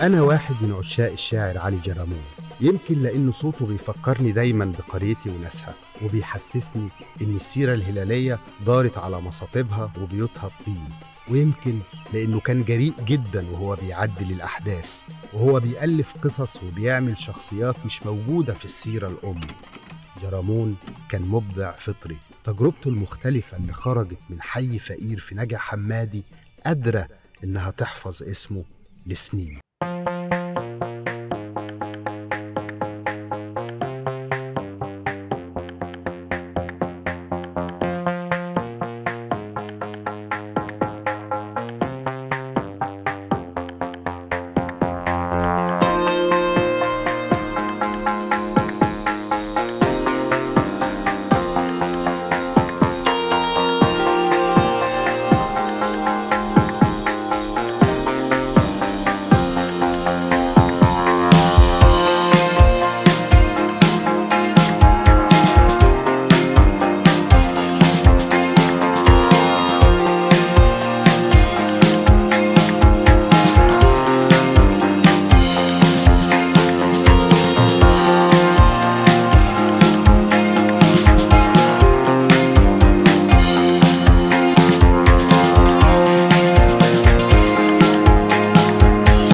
أنا واحد من عشاق الشاعر علي جرامون يمكن لأن صوته بيفكرني دايما بقريتي وناسها وبيحسسني إن السيرة الهلالية دارت على مصاطبها وبيوتها الطين ويمكن لأنه كان جريء جدا وهو بيعدل الأحداث وهو بيألف قصص وبيعمل شخصيات مش موجودة في السيرة الأم جرامون كان مبدع فطري تجربته المختلفة اللي خرجت من حي فقير في نجع حمادي قادرة إنها تحفظ اسمه لسنين